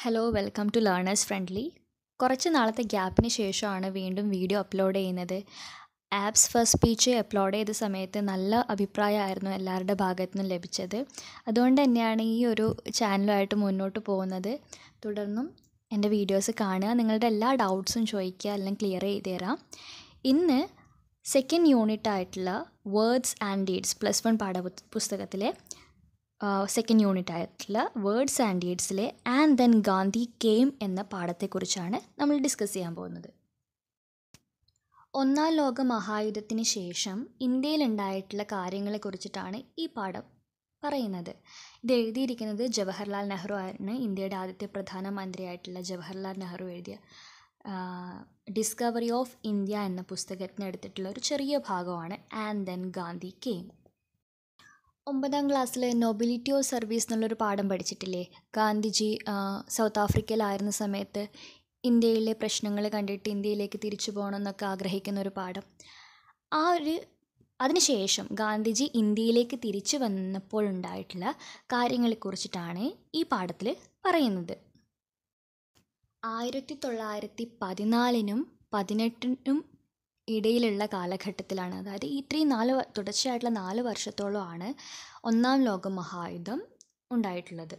Hello welcome to learners friendly കുറച്ച് നാളത്തെ ഗ്യാപ്പിന് ശേഷമാണ് വീണ്ടും വീഡിയോ അപ്ലോഡ് ചെയ്യുന്നത് ആപ്സ് ഫസ്റ്റ് സ്പീച്ച് അപ്ലോഡ് ചെയ്ത സമയത്ത് നല്ല അഭിപ്രായമായിരുന്നു എല്ലാവരുടെ ഭാഗത്തു നിന്നും ലഭിച്ചത് അതുകൊണ്ട് തന്നെയാണ് ഈ ഒരു ചാനലുമായിട്ട് മുന്നോട്ട് പോകുന്നത് തുടർന്നും എൻ്റെ വീഡിയോസ് കാണുക നിങ്ങളുടെ എല്ലാ ഡൗട്ട്സും ചോദിക്കുക എല്ലാം ക്ലിയർ ചെയ്ത് തരാം ഇന്ന് സെക്കൻഡ് യൂണിറ്റ് ആയിട്ടുള്ള words and deeds plus one പാഠപുസ്തകത്തിലെ സെക്കൻഡ് യൂണിറ്റ് ആയിട്ടുള്ള വേർഡ്സ് ആൻഡ് ഡീഡ്സിലെ ആൻഡ് ദെൻ ഗാന്ധി കെയിം എന്ന പാഠത്തെക്കുറിച്ചാണ് നമ്മൾ ഡിസ്കസ് ചെയ്യാൻ പോകുന്നത് ഒന്നാം ലോക മഹായുദ്ധത്തിന് ശേഷം ഇന്ത്യയിലുണ്ടായിട്ടുള്ള കാര്യങ്ങളെക്കുറിച്ചിട്ടാണ് ഈ പാഠം പറയുന്നത് ഇത് എഴുതിയിരിക്കുന്നത് ജവഹർലാൽ നെഹ്റു ആണ് ഇന്ത്യയുടെ ആദ്യത്തെ പ്രധാനമന്ത്രിയായിട്ടുള്ള ജവഹർലാൽ നെഹ്റു എഴുതിയ ഡിസ്കവറി ഓഫ് ഇന്ത്യ എന്ന പുസ്തകത്തിന് എടുത്തിട്ടുള്ള ഒരു ചെറിയ ഭാഗമാണ് ആൻഡ് ദെൻ ഗാന്ധി കെയിം ഒമ്പതാം ക്ലാസ്സിൽ നൊബിലിറ്റി ഓഫ് സർവീസ് എന്നുള്ളൊരു പാഠം പഠിച്ചിട്ടില്ലേ ഗാന്ധിജി സൗത്ത് ആഫ്രിക്കയിലായിരുന്ന സമയത്ത് ഇന്ത്യയിലെ പ്രശ്നങ്ങൾ കണ്ടിട്ട് ഇന്ത്യയിലേക്ക് തിരിച്ചു പോകണം എന്നൊക്കെ ആഗ്രഹിക്കുന്ന ഒരു പാഠം ആ ഒരു അതിനുശേഷം ഗാന്ധിജി ഇന്ത്യയിലേക്ക് തിരിച്ചു വന്നപ്പോഴുണ്ടായിട്ടുള്ള കാര്യങ്ങളെക്കുറിച്ചിട്ടാണ് ഈ പാഠത്തിൽ പറയുന്നത് ആയിരത്തി തൊള്ളായിരത്തി പതിനാലിനും പതിനെട്ടിനും ഇടയിലുള്ള കാലഘട്ടത്തിലാണ് അതായത് ഈ ഇത്രയും നാല് തുടർച്ചയായിട്ടുള്ള നാല് വർഷത്തോളമാണ് ഒന്നാം ലോക മഹായുദ്ധം ഉണ്ടായിട്ടുള്ളത്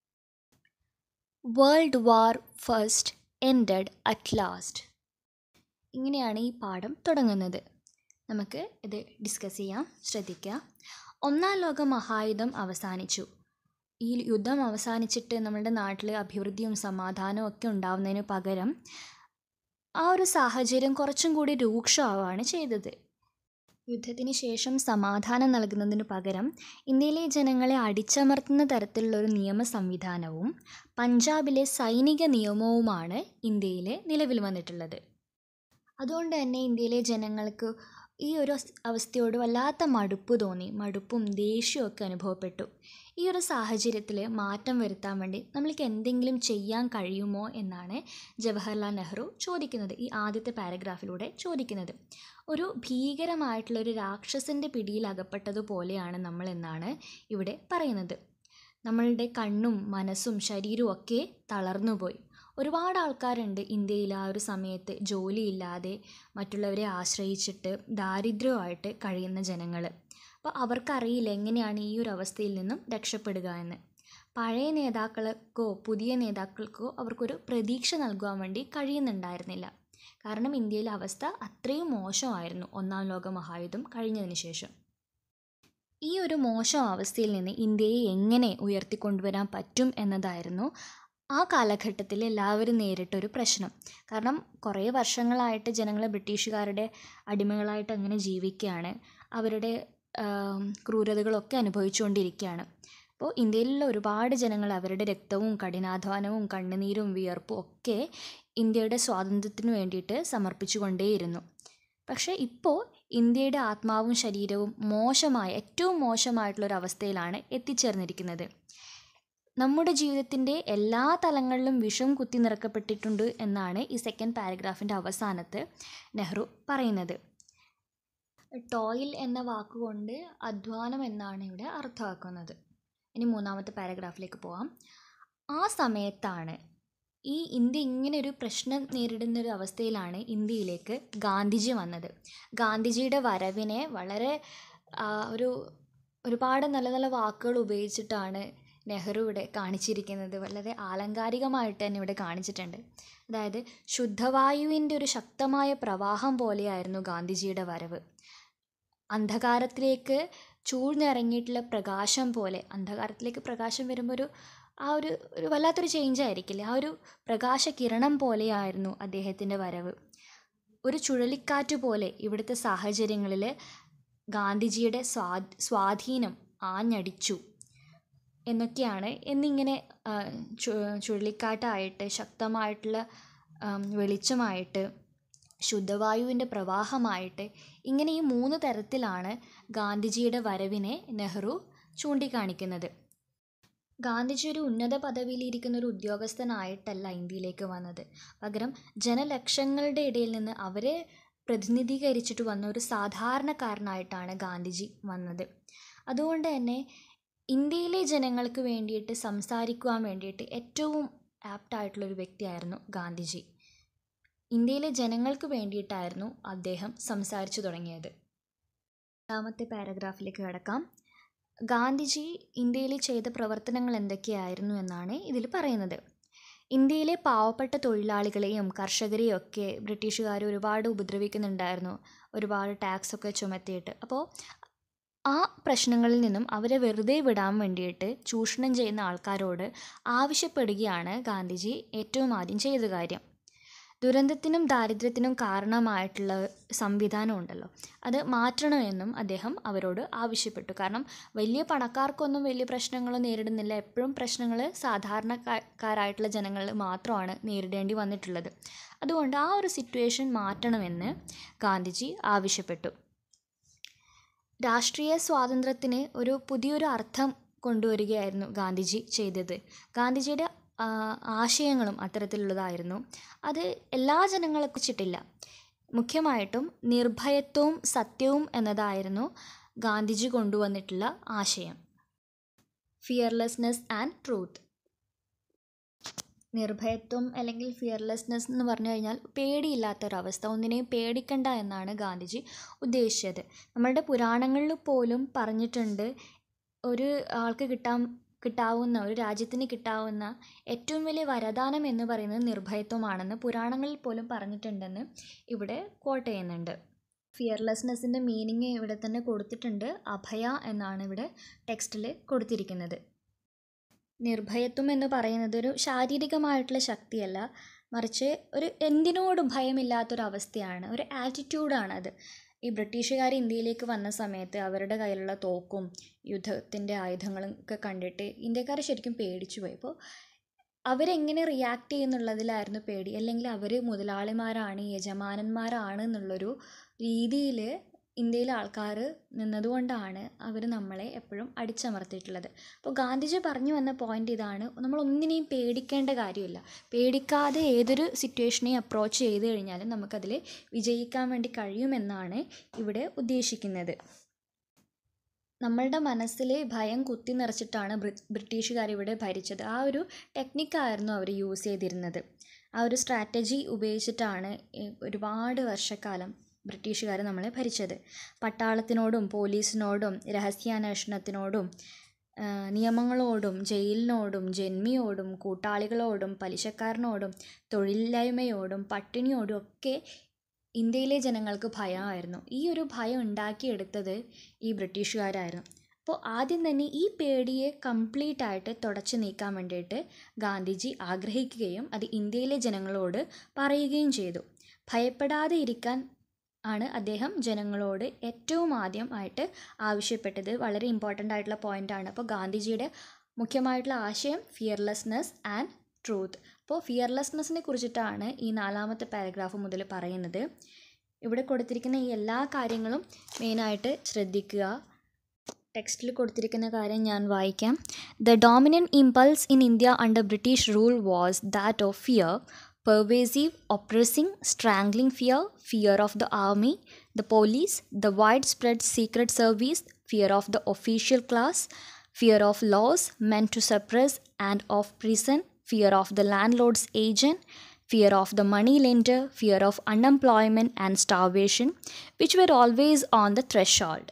world war first ended at last ഇങ്ങനെയാണ് ഈ പാഠം തുടങ്ങുന്നത് നമുക്ക് ഇത് ഡിസ്കസ് ചെയ്യാം ശ്രദ്ധിക്കുക ഒന്നാം ലോക മഹായുദ്ധം അവസാനിച്ചു ഈ യുദ്ധം അവസാനിച്ചിട്ട് നമ്മുടെ നാട്ടിൽ അഭിവൃദ്ധിയും സമാധാനവും ഒക്കെ ഉണ്ടാവുന്നതിന് പകരം ആ ഒരു സാഹചര്യം കുറച്ചും കൂടി രൂക്ഷമാവുകയാണ് ചെയ്തത് യുദ്ധത്തിന് ശേഷം സമാധാനം നൽകുന്നതിന് പകരം ഇന്ത്യയിലെ ജനങ്ങളെ അടിച്ചമർത്തുന്ന തരത്തിലുള്ള ഒരു നിയമ സംവിധാനവും പഞ്ചാബിലെ സൈനിക നിയമവുമാണ് ഇന്ത്യയിൽ നിലവിൽ വന്നിട്ടുള്ളത് അതുകൊണ്ട് തന്നെ ഇന്ത്യയിലെ ജനങ്ങൾക്ക് ഈ ഒരു അവസ്ഥയോട് വല്ലാത്ത മടുപ്പ് തോന്നി മടുപ്പും ദേഷ്യവും ഒക്കെ അനുഭവപ്പെട്ടു ഈ ഒരു സാഹചര്യത്തിൽ മാറ്റം വരുത്താൻ വേണ്ടി നമ്മൾക്ക് എന്തെങ്കിലും ചെയ്യാൻ കഴിയുമോ എന്നാണ് ജവഹർലാൽ നെഹ്റു ചോദിക്കുന്നത് ഈ ആദ്യത്തെ പാരഗ്രാഫിലൂടെ ചോദിക്കുന്നത് ഒരു ഭീകരമായിട്ടുള്ള ഒരു രാക്ഷസൻ്റെ പിടിയിൽ അകപ്പെട്ടതുപോലെയാണ് നമ്മൾ എന്നാണ് ഇവിടെ പറയുന്നത് നമ്മളുടെ കണ്ണും മനസ്സും ശരീരവും ഒക്കെ തളർന്നുപോയി ഒരുപാട് ആൾക്കാരുണ്ട് ഇന്ത്യയിൽ ആ ഒരു സമയത്ത് ജോലിയില്ലാതെ മറ്റുള്ളവരെ ആശ്രയിച്ചിട്ട് ദാരിദ്ര്യമായിട്ട് കഴിയുന്ന ജനങ്ങൾ അപ്പോൾ അവർക്കറിയില്ല എങ്ങനെയാണ് ഈ ഒരു അവസ്ഥയിൽ നിന്നും രക്ഷപ്പെടുക എന്ന് പഴയ നേതാക്കൾക്കോ പുതിയ നേതാക്കൾക്കോ അവർക്കൊരു പ്രതീക്ഷ നൽകുവാൻ വേണ്ടി കഴിയുന്നുണ്ടായിരുന്നില്ല കാരണം ഇന്ത്യയിലെ അവസ്ഥ അത്രയും മോശമായിരുന്നു ഒന്നാം ലോക മഹായുദ്ധം കഴിഞ്ഞതിന് ശേഷം ഈ ഒരു മോശം അവസ്ഥയിൽ നിന്ന് ഇന്ത്യയെ എങ്ങനെ ഉയർത്തിക്കൊണ്ടുവരാൻ പറ്റും എന്നതായിരുന്നു ആ കാലഘട്ടത്തിൽ എല്ലാവരും നേരിട്ടൊരു പ്രശ്നം കാരണം കുറേ വർഷങ്ങളായിട്ട് ജനങ്ങൾ ബ്രിട്ടീഷുകാരുടെ അടിമകളായിട്ട് അങ്ങനെ ജീവിക്കുകയാണ് അവരുടെ ക്രൂരതകളൊക്കെ അനുഭവിച്ചുകൊണ്ടിരിക്കുകയാണ് അപ്പോൾ ഇന്ത്യയിലുള്ള ഒരുപാട് ജനങ്ങൾ അവരുടെ രക്തവും കഠിനാധ്വാനവും കണ്ണുനീരും വിയർപ്പും ഒക്കെ ഇന്ത്യയുടെ സ്വാതന്ത്ര്യത്തിന് വേണ്ടിയിട്ട് സമർപ്പിച്ചുകൊണ്ടേയിരുന്നു പക്ഷേ ഇപ്പോൾ ഇന്ത്യയുടെ ആത്മാവും ശരീരവും മോശമായ ഏറ്റവും മോശമായിട്ടുള്ളൊരവസ്ഥയിലാണ് എത്തിച്ചേർന്നിരിക്കുന്നത് നമ്മുടെ ജീവിതത്തിൻ്റെ എല്ലാ തലങ്ങളിലും വിഷം കുത്തി നിറക്കപ്പെട്ടിട്ടുണ്ട് എന്നാണ് ഈ സെക്കൻഡ് പാരഗ്രാഫിൻ്റെ അവസാനത്ത് നെഹ്റു പറയുന്നത് ടോയിൽ എന്ന വാക്കുകൊണ്ട് അധ്വാനം എന്നാണ് ഇവിടെ അർത്ഥമാക്കുന്നത് ഇനി മൂന്നാമത്തെ പാരഗ്രാഫിലേക്ക് പോവാം ആ സമയത്താണ് ഈ ഇന്ത്യ ഇങ്ങനെ ഒരു പ്രശ്നം നേരിടുന്ന ഒരു അവസ്ഥയിലാണ് ഇന്ത്യയിലേക്ക് ഗാന്ധിജി വന്നത് ഗാന്ധിജിയുടെ വരവിനെ വളരെ ഒരു ഒരുപാട് നല്ല നല്ല വാക്കുകൾ ഉപയോഗിച്ചിട്ടാണ് നെഹ്റു ഇവിടെ കാണിച്ചിരിക്കുന്നത് വളരെ ആലങ്കാരികമായിട്ട് തന്നെ ഇവിടെ കാണിച്ചിട്ടുണ്ട് അതായത് ശുദ്ധവായുവിൻ്റെ ഒരു ശക്തമായ പ്രവാഹം പോലെയായിരുന്നു ഗാന്ധിജിയുടെ വരവ് അന്ധകാരത്തിലേക്ക് ചൂഴ്ന്നിറങ്ങിയിട്ടുള്ള പ്രകാശം പോലെ അന്ധകാരത്തിലേക്ക് പ്രകാശം വരുമ്പോൾ ഒരു ആ ഒരു ഒരു വല്ലാത്തൊരു ചേഞ്ച് ആയിരിക്കില്ലേ ആ ഒരു പ്രകാശ കിരണം പോലെയായിരുന്നു അദ്ദേഹത്തിൻ്റെ വരവ് ഒരു ചുഴലിക്കാറ്റ് പോലെ ഇവിടുത്തെ സാഹചര്യങ്ങളിൽ ഗാന്ധിജിയുടെ സ്വാ സ്വാധീനം ആഞ്ഞടിച്ചു എന്നൊക്കെയാണ് എന്നിങ്ങനെ ചുഴലിക്കാറ്റായിട്ട് ശക്തമായിട്ടുള്ള വെളിച്ചമായിട്ട് ശുദ്ധവായുവിൻ്റെ പ്രവാഹമായിട്ട് ഇങ്ങനെ ഈ മൂന്ന് തരത്തിലാണ് ഗാന്ധിജിയുടെ വരവിനെ നെഹ്റു ചൂണ്ടിക്കാണിക്കുന്നത് ഗാന്ധിജി ഒരു ഉന്നത പദവിയിലിരിക്കുന്ന ഒരു ഉദ്യോഗസ്ഥനായിട്ടല്ല ഇന്ത്യയിലേക്ക് വന്നത് പകരം ജനലക്ഷങ്ങളുടെ ഇടയിൽ നിന്ന് അവരെ പ്രതിനിധീകരിച്ചിട്ട് വന്ന ഒരു സാധാരണക്കാരനായിട്ടാണ് ഗാന്ധിജി വന്നത് അതുകൊണ്ട് തന്നെ ഇന്ത്യയിലെ ജനങ്ങൾക്ക് വേണ്ടിയിട്ട് സംസാരിക്കുവാൻ വേണ്ടിയിട്ട് ഏറ്റവും ആപ്റ്റായിട്ടുള്ളൊരു വ്യക്തിയായിരുന്നു ഗാന്ധിജി ഇന്ത്യയിലെ ജനങ്ങൾക്ക് വേണ്ടിയിട്ടായിരുന്നു അദ്ദേഹം സംസാരിച്ചു തുടങ്ങിയത് രണ്ടാമത്തെ പാരഗ്രാഫിലേക്ക് കിടക്കാം ഗാന്ധിജി ഇന്ത്യയിൽ ചെയ്ത പ്രവർത്തനങ്ങൾ എന്തൊക്കെയായിരുന്നു എന്നാണ് ഇതിൽ പറയുന്നത് ഇന്ത്യയിലെ പാവപ്പെട്ട തൊഴിലാളികളെയും കർഷകരെയും ഒക്കെ ബ്രിട്ടീഷുകാർ ഒരുപാട് ഉപദ്രവിക്കുന്നുണ്ടായിരുന്നു ഒരുപാട് ടാക്സ് ഒക്കെ ചുമത്തിയിട്ട് അപ്പോൾ ആ പ്രശ്നങ്ങളിൽ നിന്നും അവരെ വെറുതെ വിടാൻ വേണ്ടിയിട്ട് ചൂഷണം ചെയ്യുന്ന ആൾക്കാരോട് ആവശ്യപ്പെടുകയാണ് ഗാന്ധിജി ഏറ്റവും ആദ്യം ചെയ്ത കാര്യം ദുരന്തത്തിനും ദാരിദ്ര്യത്തിനും കാരണമായിട്ടുള്ള സംവിധാനം ഉണ്ടല്ലോ അത് മാറ്റണമെന്നും അദ്ദേഹം അവരോട് ആവശ്യപ്പെട്ടു കാരണം വലിയ പണക്കാർക്കൊന്നും വലിയ പ്രശ്നങ്ങൾ നേരിടുന്നില്ല എപ്പോഴും പ്രശ്നങ്ങൾ സാധാരണക്കാരായിട്ടുള്ള ജനങ്ങൾ മാത്രമാണ് നേരിടേണ്ടി വന്നിട്ടുള്ളത് അതുകൊണ്ട് ആ ഒരു സിറ്റുവേഷൻ മാറ്റണമെന്ന് ഗാന്ധിജി ആവശ്യപ്പെട്ടു രാഷ്ട്രീയ സ്വാതന്ത്ര്യത്തിന് ഒരു പുതിയൊരു അർത്ഥം കൊണ്ടുവരികയായിരുന്നു ഗാന്ധിജി ചെയ്തത് ഗാന്ധിജിയുടെ ആശയങ്ങളും അത്തരത്തിലുള്ളതായിരുന്നു അത് എല്ലാ ജനങ്ങളെ കുറിച്ചിട്ടില്ല മുഖ്യമായിട്ടും നിർഭയത്വവും സത്യവും എന്നതായിരുന്നു ഗാന്ധിജി കൊണ്ടുവന്നിട്ടുള്ള ആശയം ഫിയർലെസ്നെസ് ആൻഡ് ട്രൂത്ത് നിർഭയത്വം അല്ലെങ്കിൽ ഫിയർലെസ്നെസ് എന്ന് പറഞ്ഞു കഴിഞ്ഞാൽ പേടിയില്ലാത്തൊരവസ്ഥ ഒന്നിനെയും പേടിക്കണ്ട എന്നാണ് ഗാന്ധിജി ഉദ്ദേശിച്ചത് നമ്മളുടെ പുരാണങ്ങളിൽ പോലും പറഞ്ഞിട്ടുണ്ട് ഒരു ആൾക്ക് കിട്ടാൻ കിട്ടാവുന്ന ഒരു രാജ്യത്തിന് കിട്ടാവുന്ന ഏറ്റവും വലിയ വരദാനം എന്ന് പറയുന്നത് നിർഭയത്വമാണെന്ന് പുരാണങ്ങളിൽ പോലും പറഞ്ഞിട്ടുണ്ടെന്ന് ഇവിടെ കോട്ട് ചെയ്യുന്നുണ്ട് ഫിയർലെസ്നെസ്സിൻ്റെ മീനിങ് ഇവിടെ തന്നെ കൊടുത്തിട്ടുണ്ട് അഭയ എന്നാണ് ഇവിടെ ടെക്സ്റ്റിൽ കൊടുത്തിരിക്കുന്നത് നിർഭയത്വം എന്ന് പറയുന്നത് ഒരു ശാരീരികമായിട്ടുള്ള ശക്തിയല്ല മറിച്ച് ഒരു എന്തിനോടും ഭയമില്ലാത്തൊരവസ്ഥയാണ് ഒരു ആറ്റിറ്റ്യൂഡാണ് അത് ഈ ബ്രിട്ടീഷുകാർ ഇന്ത്യയിലേക്ക് വന്ന സമയത്ത് അവരുടെ കയ്യിലുള്ള തോക്കും യുദ്ധത്തിൻ്റെ ആയുധങ്ങളും ഒക്കെ കണ്ടിട്ട് ഇന്ത്യക്കാർ ശരിക്കും പേടിച്ചു പോയി അപ്പോൾ അവരെങ്ങനെ റിയാക്ട് ചെയ്യുന്നുള്ളതിലായിരുന്നു പേടി അല്ലെങ്കിൽ അവർ മുതലാളിമാരാണ് യജമാനന്മാരാണ് എന്നുള്ളൊരു രീതിയിൽ ഇന്ത്യയിലെ ആൾക്കാർ നിന്നതുകൊണ്ടാണ് അവർ നമ്മളെ എപ്പോഴും അടിച്ചമർത്തിയിട്ടുള്ളത് അപ്പോൾ ഗാന്ധിജി പറഞ്ഞു വന്ന പോയിന്റ് ഇതാണ് നമ്മൾ ഒന്നിനെയും പേടിക്കേണ്ട കാര്യമില്ല പേടിക്കാതെ ഏതൊരു സിറ്റുവേഷനെയും അപ്രോച്ച് ചെയ്ത് കഴിഞ്ഞാലും നമുക്കതിൽ വിജയിക്കാൻ വേണ്ടി കഴിയുമെന്നാണ് ഇവിടെ ഉദ്ദേശിക്കുന്നത് നമ്മളുടെ മനസ്സിൽ ഭയം കുത്തി നിറച്ചിട്ടാണ് ബ്രിട്ടീഷുകാർ ഇവിടെ ഭരിച്ചത് ആ ഒരു ടെക്നിക്കായിരുന്നു അവർ യൂസ് ചെയ്തിരുന്നത് ആ ഒരു സ്ട്രാറ്റജി ഉപയോഗിച്ചിട്ടാണ് ഒരുപാട് വർഷക്കാലം ബ്രിട്ടീഷുകാർ നമ്മളെ ഭരിച്ചത് പട്ടാളത്തിനോടും പോലീസിനോടും രഹസ്യാന്വേഷണത്തിനോടും നിയമങ്ങളോടും ജയിലിനോടും ജന്മിയോടും കൂട്ടാളികളോടും പലിശക്കാരനോടും തൊഴിലില്ലായ്മയോടും പട്ടിണിയോടും ഒക്കെ ഇന്ത്യയിലെ ജനങ്ങൾക്ക് ഭയമായിരുന്നു ഈ ഒരു ഭയം ഉണ്ടാക്കിയെടുത്തത് ഈ ബ്രിട്ടീഷുകാരായിരുന്നു അപ്പോൾ ആദ്യം തന്നെ ഈ പേടിയെ കംപ്ലീറ്റ് ആയിട്ട് തുടച്ചു നീക്കാൻ വേണ്ടിയിട്ട് ഗാന്ധിജി ആഗ്രഹിക്കുകയും അത് ഇന്ത്യയിലെ ജനങ്ങളോട് പറയുകയും ചെയ്തു ഭയപ്പെടാതെ ഇരിക്കാൻ ആണ് അദ്ദേഹം ജനങ്ങളോട് ഏറ്റവും ആദ്യം ആയിട്ട് ആവശ്യപ്പെട്ടത് വളരെ ഇമ്പോർട്ടൻ്റ് ആയിട്ടുള്ള പോയിൻ്റാണ് അപ്പോൾ ഗാന്ധിജിയുടെ മുഖ്യമായിട്ടുള്ള ആശയം ഫിയർലെസ്നെസ് ആൻഡ് ട്രൂത്ത് അപ്പോൾ ഫിയർലെസ്നെസ്സിനെ കുറിച്ചിട്ടാണ് ഈ നാലാമത്തെ പാരഗ്രാഫ് മുതൽ പറയുന്നത് ഇവിടെ കൊടുത്തിരിക്കുന്ന ഈ എല്ലാ കാര്യങ്ങളും മെയിനായിട്ട് ശ്രദ്ധിക്കുക ടെക്സ്റ്റിൽ കൊടുത്തിരിക്കുന്ന കാര്യം ഞാൻ വായിക്കാം the dominant impulse in India under British rule was that of fear pervasive, oppressing, strangling fear, fear of the army, the police, the widespread secret service, fear of the official class, fear of laws meant to suppress and of prison, fear of the landlord's agent, fear of the money lender, fear of unemployment and starvation, which were always on the threshold.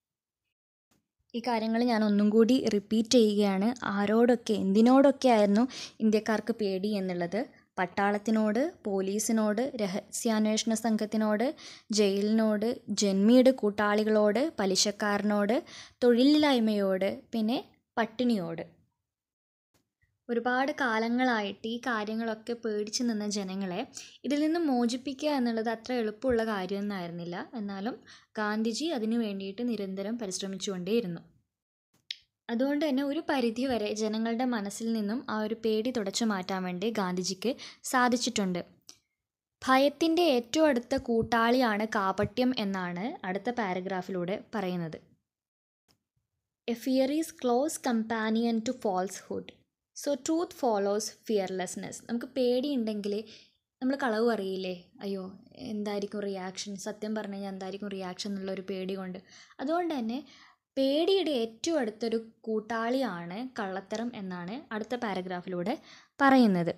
ഈ കാര്യങ്ങൾ ഞാൻ ഒന്നും കൂടി repeat ചെയ്യുകയാണ് ആരോടൊക്കെ എന്തിനോടൊക്കെ ആയിരുന്നു ഇന്ത്യക്കാർക്ക് പേടി എന്നുള്ളത് പട്ടാളത്തിനോട് പോലീസിനോട് രഹസ്യാന്വേഷണ സംഘത്തിനോട് ജയിലിനോട് ജന്മിയുടെ കൂട്ടാളികളോട് പലിശക്കാരനോട് തൊഴിലില്ലായ്മയോട് പിന്നെ പട്ടിണിയോട് ഒരുപാട് കാലങ്ങളായിട്ട് ഈ കാര്യങ്ങളൊക്കെ പേടിച്ച് നിന്ന ജനങ്ങളെ ഇതിൽ നിന്ന് മോചിപ്പിക്കുക എന്നുള്ളത് അത്ര എളുപ്പമുള്ള കാര്യമൊന്നായിരുന്നില്ല എന്നാലും ഗാന്ധിജി അതിനു വേണ്ടിയിട്ട് നിരന്തരം പരിശ്രമിച്ചുകൊണ്ടേയിരുന്നു അതുകൊണ്ട് തന്നെ ഒരു പരിധി വരെ ജനങ്ങളുടെ മനസ്സിൽ നിന്നും ആ ഒരു പേടി തുടച്ചു മാറ്റാൻ വേണ്ടി ഗാന്ധിജിക്ക് സാധിച്ചിട്ടുണ്ട് ഭയത്തിൻ്റെ ഏറ്റവും അടുത്ത കൂട്ടാളിയാണ് കാപട്യം എന്നാണ് അടുത്ത പാരഗ്രാഫിലൂടെ പറയുന്നത് a fear is close companion to falsehood so truth follows fearlessness നമുക്ക് പേടിയുണ്ടെങ്കിൽ നമ്മൾ കളവ് അറിയില്ലേ അയ്യോ എന്തായിരിക്കും റിയാക്ഷൻ സത്യം പറഞ്ഞു കഴിഞ്ഞാൽ എന്തായിരിക്കും റിയാക്ഷൻ എന്നുള്ളൊരു പേടി കൊണ്ട് അതുകൊണ്ട് തന്നെ പേടിയുടെ ഏറ്റവും അടുത്തൊരു കൂട്ടാളിയാണ് കള്ളത്തരം എന്നാണ് അടുത്ത പാരഗ്രാഫിലൂടെ പറയുന്നത്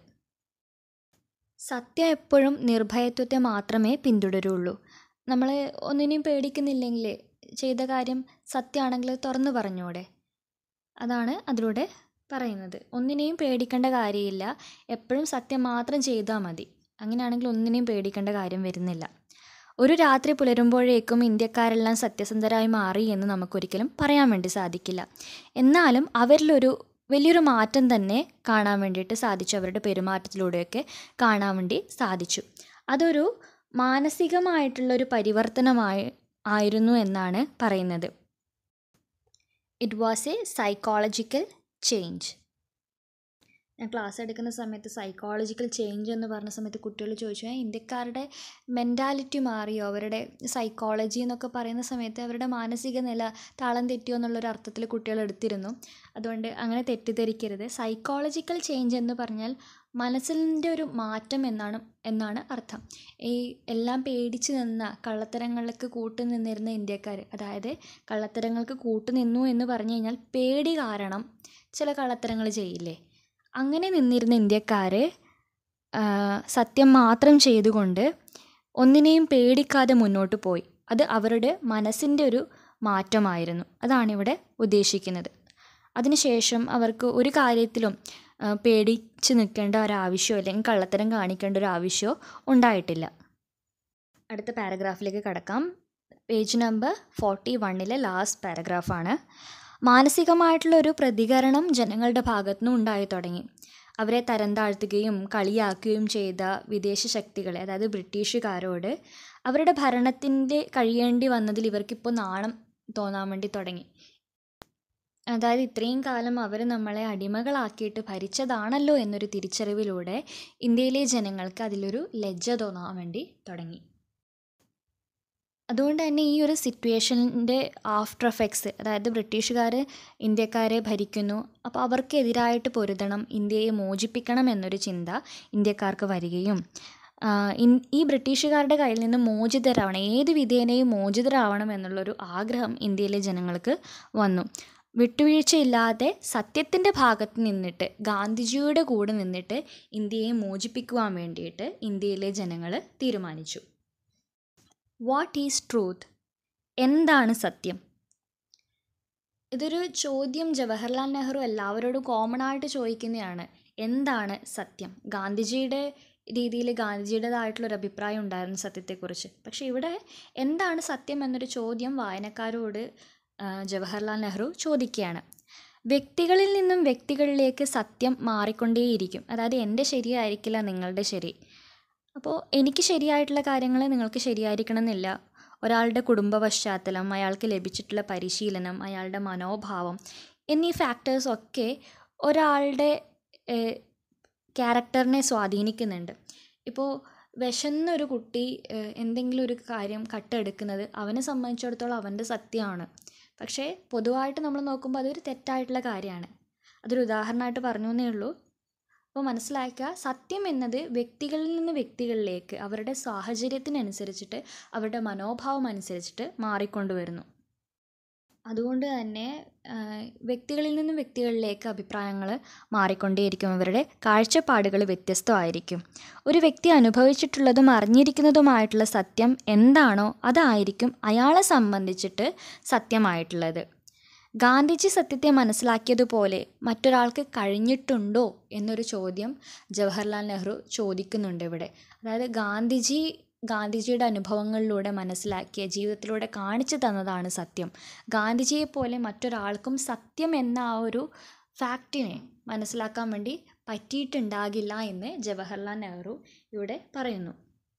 സത്യം എപ്പോഴും നിർഭയത്വത്തെ മാത്രമേ പിന്തുടരുള്ളൂ നമ്മൾ ഒന്നിനെയും പേടിക്കുന്നില്ലെങ്കിൽ ചെയ്ത കാര്യം സത്യമാണെങ്കിൽ തുറന്നു പറഞ്ഞൂടെ അതാണ് അതിലൂടെ പറയുന്നത് ഒന്നിനെയും പേടിക്കേണ്ട കാര്യമില്ല എപ്പോഴും സത്യം മാത്രം ചെയ്താൽ മതി അങ്ങനെയാണെങ്കിൽ ഒന്നിനെയും പേടിക്കേണ്ട കാര്യം വരുന്നില്ല ഒരു രാത്രി പുലരുമ്പോഴേക്കും ഇന്ത്യക്കാരെല്ലാം സത്യസന്ധരായി മാറി എന്ന് നമുക്കൊരിക്കലും പറയാൻ വേണ്ടി സാധിക്കില്ല എന്നാലും അവരിലൊരു വലിയൊരു മാറ്റം തന്നെ കാണാൻ വേണ്ടിയിട്ട് സാധിച്ചു അവരുടെ പെരുമാറ്റത്തിലൂടെയൊക്കെ കാണാൻ വേണ്ടി സാധിച്ചു അതൊരു മാനസികമായിട്ടുള്ളൊരു പരിവർത്തനമായി ആയിരുന്നു എന്നാണ് പറയുന്നത് it was a psychological change ഞാൻ ക്ലാസ് എടുക്കുന്ന സമയത്ത് സൈക്കോളജിക്കൽ ചേഞ്ച് എന്ന് പറഞ്ഞ സമയത്ത് കുട്ടികൾ ചോദിച്ചു "ഏ, ഇന്ത്യക്കാരുടെ മെൻറ്റാലിറ്റി മാറിയോ അവരുടെ സൈക്കോളജി എന്നൊക്കെ പറയുന്ന സമയത്ത് അവരുടെ മാനസിക നില താളം തെറ്റിയോ എന്നുള്ളൊരു അർത്ഥത്തിൽ കുട്ടികൾ എടുത്തിരുന്നു അതുകൊണ്ട് അങ്ങനെ തെറ്റിദ്ധരിക്കരുത് സൈക്കോളജിക്കൽ ചേഞ്ച് എന്ന് പറഞ്ഞാൽ മനസ്സിൻ്റെ ഒരു മാറ്റം എന്നാണ് എന്നാണ് അർത്ഥം ഈ എല്ലാം പേടിച്ച് നിന്ന കള്ളത്തരങ്ങൾക്ക് കൂട്ടു നിന്നിരുന്ന ഇന്ത്യക്കാർ അതായത് കള്ളത്തരങ്ങൾക്ക് കൂട്ടു നിന്നു എന്ന് പറഞ്ഞു കഴിഞ്ഞാൽ പേടി കാരണം ചില കള്ളത്തരങ്ങൾ ചെയ്യില്ലേ അങ്ങനെ നിന്നിരുന്ന ഇന്ത്യക്കാർ സത്യം മാത്രം ചെയ്തുകൊണ്ട് ഒന്നിനെയും പേടിക്കാതെ മുന്നോട്ട് പോയി അത് അവരുടെ മനസ്സിൻ്റെ ഒരു മാറ്റമായിരുന്നു അതാണ് ഇവിടെ ഉദ്ദേശിക്കുന്നത് അതിനുശേഷം അവർക്ക് ഒരു കാര്യത്തിലും ആ, പേടിച്ച് നിൽക്കേണ്ട ഒരാവശ്യമോ അല്ലെങ്കിൽ കള്ളത്തരം കാണിക്കേണ്ട ഒരു ആവശ്യമോ ഉണ്ടായിട്ടില്ല അടുത്ത പാരഗ്രാഫിലേക്ക് കടക്കാം പേജ് നമ്പർ ഫോർട്ടി വണ്ണിലെ ലാസ്റ്റ് പാരഗ്രാഫാണ് മാനസികമായിട്ടുള്ള ഒരു പ്രതികരണം ജനങ്ങളുടെ ഭാഗത്തുനിന്ന് ഉണ്ടായി തുടങ്ങി അവരെ തരം താഴ്ത്തുകയും കളിയാക്കുകയും ചെയ്ത വിദേശ ശക്തികളെ അതായത് ബ്രിട്ടീഷുകാരോട് അവരുടെ ഭരണത്തിൻ്റെ കഴിയേണ്ടി വന്നതിൽ ഇവർക്കിപ്പോൾ നാണം തോന്നാൻ വേണ്ടി തുടങ്ങി അതായത് ഇത്രയും കാലം അവർ നമ്മളെ അടിമകളാക്കിയിട്ട് ഭരിച്ചതാണല്ലോ എന്നൊരു തിരിച്ചറിവിലൂടെ ഇന്ത്യയിലെ ജനങ്ങൾക്ക് അതിലൊരു ലജ്ജ തോന്നാൻ വേണ്ടി തുടങ്ങി അതുകൊണ്ട് തന്നെ ഈ ഒരു സിറ്റുവേഷൻ്റെ ആഫ്റ്റർ എഫക്ട്സ് അതായത് ബ്രിട്ടീഷുകാർ ഇന്ത്യക്കാരെ ഭരിക്കുന്നു അപ്പോൾ അവർക്കെതിരായിട്ട് പൊരുതണം ഇന്ത്യയെ മോചിപ്പിക്കണം എന്നൊരു ചിന്ത ഇന്ത്യക്കാർക്ക് വരികയും ആ, ഇൻ- ഈ ബ്രിട്ടീഷുകാരുടെ കയ്യിൽ നിന്ന് മോചിതരാവണം ഏത് വിധേനയും മോചിതരാവണം എന്നുള്ളൊരു ആഗ്രഹം ഇന്ത്യയിലെ ജനങ്ങൾക്ക് വന്നു വിട്ടുവീഴ്ചയില്ലാതെ സത്യത്തിൻ്റെ ഭാഗത്ത് നിന്നിട്ട് ഗാന്ധിജിയുടെ കൂടെ നിന്നിട്ട് ഇന്ത്യയെ മോചിപ്പിക്കുവാൻ വേണ്ടിയിട്ട് ഇന്ത്യയിലെ ജനങ്ങൾ തീരുമാനിച്ചു വാട്ട് ഈസ് ട്രൂത്ത് എന്താണ് സത്യം ഇതൊരു ചോദ്യം ജവഹർലാൽ നെഹ്റു എല്ലാവരോടും കോമൺ ആയിട്ട് ചോദിക്കുന്നതാണ് എന്താണ് സത്യം ഗാന്ധിജിയുടെ രീതിയിൽ ഗാന്ധിജിയുടേതായിട്ടുള്ളൊരു അഭിപ്രായം ഉണ്ടായിരുന്നു സത്യത്തെക്കുറിച്ച് പക്ഷേ ഇവിടെ എന്താണ് സത്യം എന്നൊരു ചോദ്യം വായനക്കാരോട് ആ, ജവഹർലാൽ നെഹ്റു ചോദിക്കുകയാണ് വ്യക്തികളിൽ നിന്നും വ്യക്തികളിലേക്ക് സത്യം മാറിക്കൊണ്ടേയിരിക്കും അതായത് എൻ്റെ ശരിയായിരിക്കില്ല നിങ്ങളുടെ ശരി അപ്പോൾ എനിക്ക് ശരിയായിട്ടുള്ള കാര്യങ്ങൾ നിങ്ങൾക്ക് ശരിയായിരിക്കണം എന്നില്ല ഒരാളുടെ കുടുംബ പശ്ചാത്തലം അയാൾക്ക് ലഭിച്ചിട്ടുള്ള പരിശീലനം അയാളുടെ മനോഭാവം എന്നീ ഫാക്ടേഴ്സൊക്കെ ഒരാളുടെ ക്യാരക്ടറിനെ സ്വാധീനിക്കുന്നുണ്ട് ഇപ്പോൾ വിശന്നൊരു കുട്ടി ഏഹ്, എന്തെങ്കിലും ഒരു കാര്യം കട്ടെടുക്കുന്നത് അവനെ സംബന്ധിച്ചിടത്തോളം അവൻ്റെ സത്യമാണ് പക്ഷേ പൊതുവായിട്ട് നമ്മൾ നോക്കുമ്പോൾ അതൊരു തെറ്റായിട്ടുള്ള കാര്യമാണ് അതൊരു ഉദാഹരണമായിട്ട് പറഞ്ഞു എന്നേ ഉള്ളൂ അപ്പോൾ മനസ്സിലാക്കുക സത്യം എന്നത് വ്യക്തികളിൽ നിന്ന് വ്യക്തികളിലേക്ക് അവരുടെ സാഹചര്യത്തിനനുസരിച്ചിട്ട് അവരുടെ മനോഭാവം അനുസരിച്ചിട്ട് മാറിക്കൊണ്ടുവരുന്നു അതുകൊണ്ട് തന്നെ ആ, വ്യക്തികളിൽ നിന്നും വ്യക്തികളിലേക്ക് അഭിപ്രായങ്ങൾ മാറിക്കൊണ്ടേയിരിക്കും അവരുടെ കാഴ്ചപ്പാടുകൾ വ്യത്യസ്തമായിരിക്കും ഒരു വ്യക്തി അനുഭവിച്ചിട്ടുള്ളതും അറിഞ്ഞിരിക്കുന്നതുമായിട്ടുള്ള സത്യം എന്താണോ അതായിരിക്കും അയാളെ സംബന്ധിച്ചിട്ട് സത്യമായിട്ടുള്ളത് ഗാന്ധിജി സത്യത്തെ മനസ്സിലാക്കിയതുപോലെ മറ്റൊരാൾക്ക് കഴിഞ്ഞിട്ടുണ്ടോ എന്നൊരു ചോദ്യം ജവഹർലാൽ നെഹ്റു ചോദിക്കുന്നുണ്ട് ഇവിടെ അതായത് ഗാന്ധിജി ഗാന്ധിജിയുടെ അനുഭവങ്ങളിലൂടെ മനസ്സിലാക്കിയ ജീവിതത്തിലൂടെ കാണിച്ചു തന്നതാണ് സത്യം ഗാന്ധിജിയെ പോലെ മറ്റൊരാൾക്കും സത്യം എന്ന ആ ഒരു ഫാക്റ്റിനെ മനസ്സിലാക്കാൻ വേണ്ടി പറ്റിയിട്ടുണ്ടാകില്ല എന്ന് ജവഹർലാൽ നെഹ്റു ഇവിടെ പറയുന്നു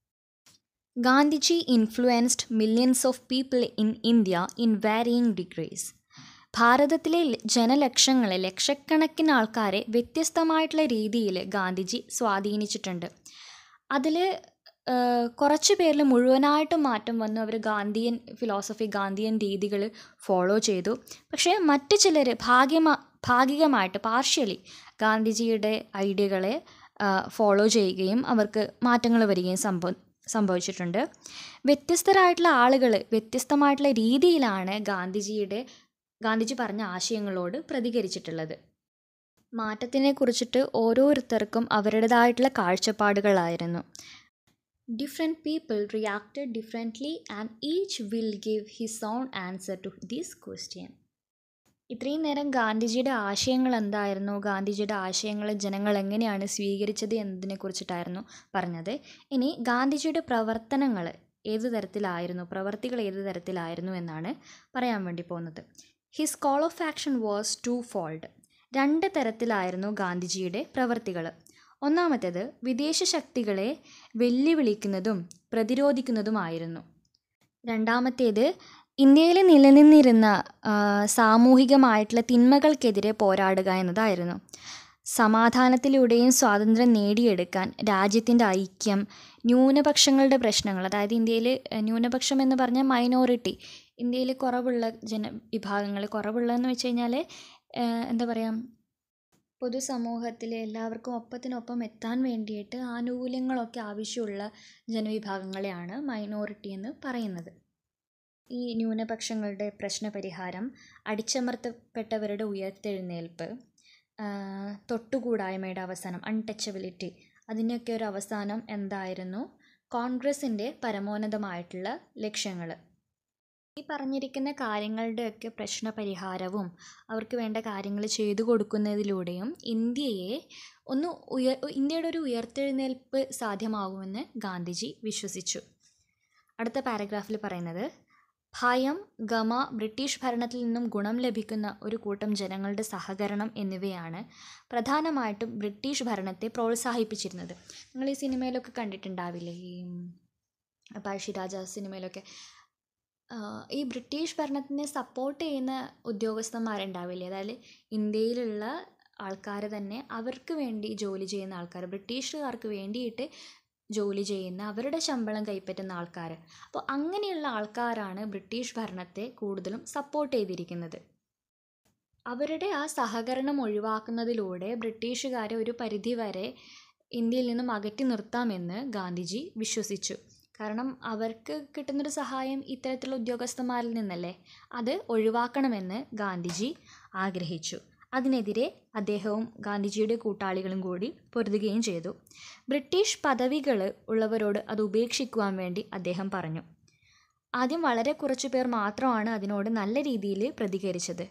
Gandhiji influenced millions of people in India in varying degrees ഭാരതത്തിലെ ല- ജനലക്ഷങ്ങളെ ലക്ഷക്കണക്കിന് ആൾക്കാരെ വ്യത്യസ്തമായിട്ടുള്ള രീതിയിൽ ഗാന്ധിജി സ്വാധീനിച്ചിട്ടുണ്ട് അതിൽ കുറച്ച് പേരിൽ മുഴുവനായിട്ടും മാറ്റം വന്നു അവർ ഗാന്ധിയൻ ഫിലോസഫി ഗാന്ധിയൻ രീതികൾ ഫോളോ ചെയ്തു പക്ഷേ മറ്റു ചിലർ ഭാഗ്യമാ ഭാഗികമായിട്ട് പാർഷ്യലി ഗാന്ധിജിയുടെ ഐഡിയകളെ ഫോളോ ചെയ്യുകയും അവർക്ക് മാറ്റങ്ങൾ വരികയും സംഭവ സംഭവിച്ചിട്ടുണ്ട് വ്യത്യസ്തരായിട്ടുള്ള ആളുകൾ വ്യത്യസ്തമായിട്ടുള്ള രീതിയിലാണ് ഗാന്ധിജിയുടെ ഗാന്ധിജി പറഞ്ഞ ആശയങ്ങളോട് പ്രതികരിച്ചിട്ടുള്ളത് മാറ്റത്തിനെ കുറിച്ചിട്ട് ഓരോരുത്തർക്കും അവരുടേതായിട്ടുള്ള കാഴ്ചപ്പാടുകളായിരുന്നു different people reacted differently and each will give his own answer to this question ഇത്രയും നേരം ഗാന്ധിജിയുടെ ആശയങ്ങൾ എന്തായിരുന്നു ഗാന്ധിജിയുടെ ആശയങ്ങൾ ജനങ്ങൾ എങ്ങനെയാണ് സ്വീകരിച്ചത് എന്നതിനെ കുറിച്ചിട്ടായിരുന്നു പറഞ്ഞത് ഇനി ഗാന്ധിജിയുടെ പ്രവർത്തനങ്ങൾ ഏത് തരത്തിലായിരുന്നു പ്രവർത്തികൾ ഏത് തരത്തിലായിരുന്നു എന്നാണ് പറയാൻ വേണ്ടി പോകുന്നത് his call of action was twofold രണ്ട് തരത്തിലായിരുന്നു ഗാന്ധിജിയുടെ പ്രവർത്തികൾ ഒന്നാമത്തേത് വിദേശ ശക്തികളെ വെല്ലുവിളിക്കുന്നതും പ്രതിരോധിക്കുന്നതുമായിരുന്നു രണ്ടാമത്തേത് ഇന്ത്യയിൽ നിലനിന്നിരുന്ന ആ, സാമൂഹികമായിട്ടുള്ള തിന്മകൾക്കെതിരെ പോരാടുക എന്നതായിരുന്നു സമാധാനത്തിലൂടെയും സ്വാതന്ത്ര്യം നേടിയെടുക്കാൻ രാജ്യത്തിൻ്റെ ഐക്യം ന്യൂനപക്ഷങ്ങളുടെ പ്രശ്നങ്ങൾ അതായത് ഇന്ത്യയിൽ ന്യൂനപക്ഷം എന്ന് പറഞ്ഞാൽ മൈനോറിറ്റി ഇന്ത്യയിൽ കുറവുള്ള ജന വിഭാഗങ്ങൾ കുറവുള്ളതെന്ന് വെച്ച് കഴിഞ്ഞാൽ എന്താ പറയുക പൊതുസമൂഹത്തിലെ എല്ലാവർക്കും ഒപ്പത്തിനൊപ്പം എത്താൻ വേണ്ടിയിട്ട് ആനുകൂല്യങ്ങളൊക്കെ ആവശ്യമുള്ള ജനവിഭാഗങ്ങളെയാണ് മൈനോറിറ്റി എന്ന് പറയുന്നത് ഈ ന്യൂനപക്ഷങ്ങളുടെ പ്രശ്നപരിഹാരം അടിച്ചമർത്തപ്പെട്ടവരുടെ ഉയർത്തെഴുന്നേൽപ്പ് ആ, തൊട്ടുകൂടായ്മയുടെ അവസാനം അൺടച്ചബിലിറ്റി അതിൻ്റെയൊക്കെ ഒരു അവസാനം എന്തായിരുന്നു കോൺഗ്രസിൻ്റെ പരമോന്നതമായിട്ടുള്ള ലക്ഷ്യങ്ങൾ ഈ പറഞ്ഞിരിക്കുന്ന കാര്യങ്ങളുടെയൊക്കെ പ്രശ്നപരിഹാരവും അവർക്ക് വേണ്ട കാര്യങ്ങൾ ചെയ്തു കൊടുക്കുന്നതിലൂടെയും ഇന്ത്യയെ ഒന്ന് ഉയർ ഇന്ത്യയുടെ ഒരു ഉയർത്തെഴുന്നേൽപ്പ് സാധ്യമാകുമെന്ന് ഗാന്ധിജി വിശ്വസിച്ചു അടുത്ത പാരഗ്രാഫിൽ പറയുന്നത് ഭയം ഗമ ബ്രിട്ടീഷ് ഭരണത്തിൽ നിന്നും ഗുണം ലഭിക്കുന്ന ഒരു കൂട്ടം ജനങ്ങളുടെ സഹകരണം എന്നിവയാണ് പ്രധാനമായിട്ടും ബ്രിട്ടീഷ് ഭരണത്തെ പ്രോത്സാഹിപ്പിച്ചിരുന്നത് നിങ്ങൾ ഈ സിനിമയിലൊക്കെ കണ്ടിട്ടുണ്ടാവില്ലേ ഈ പഴശ്ശിരാജ സിനിമയിലൊക്കെ ആ, ഈ ബ്രിട്ടീഷ് ഭരണത്തിനെ സപ്പോർട്ട് ചെയ്യുന്ന ഉദ്യോഗസ്ഥന്മാരുണ്ടാവില്ലേ അതായത് ഇന്ത്യയിലുള്ള ആൾക്കാർ തന്നെ അവർക്ക് വേണ്ടി ജോലി ചെയ്യുന്ന ആൾക്കാർ ബ്രിട്ടീഷുകാർക്ക് വേണ്ടിയിട്ട് ജോലി ചെയ്യുന്ന അവരുടെ ശമ്പളം കൈപ്പറ്റുന്ന ആൾക്കാർ അപ്പോൾ അങ്ങനെയുള്ള ആൾക്കാരാണ് ബ്രിട്ടീഷ് ഭരണത്തെ കൂടുതലും സപ്പോർട്ട് ചെയ്തിരിക്കുന്നത് അവരുടെ ആ സഹകരണം ഒഴിവാക്കുന്നതിലൂടെ ബ്രിട്ടീഷുകാരെ ഒരു പരിധിവരെ ഇന്ത്യയിൽ നിന്നും അകറ്റി നിർത്താമെന്ന് ഗാന്ധിജി വിശ്വസിച്ചു കാരണം അവർക്ക് കിട്ടുന്നൊരു സഹായം ഇത്തരത്തിലുള്ള ഉദ്യോഗസ്ഥന്മാരിൽ നിന്നല്ലേ അത് ഒഴിവാക്കണമെന്ന് ഗാന്ധിജി ആഗ്രഹിച്ചു അതിനെതിരെ അദ്ദേഹവും ഗാന്ധിജിയുടെ കൂട്ടാളികളും കൂടി പൊരുതുകയും ചെയ്തു ബ്രിട്ടീഷ് പദവികൾ ഉള്ളവരോട് അത് ഉപേക്ഷിക്കുവാൻ വേണ്ടി അദ്ദേഹം പറഞ്ഞു ആദ്യം വളരെ കുറച്ചു പേർ മാത്രമാണ് അതിനോട് നല്ല രീതിയിൽ പ്രതികരിച്ചത്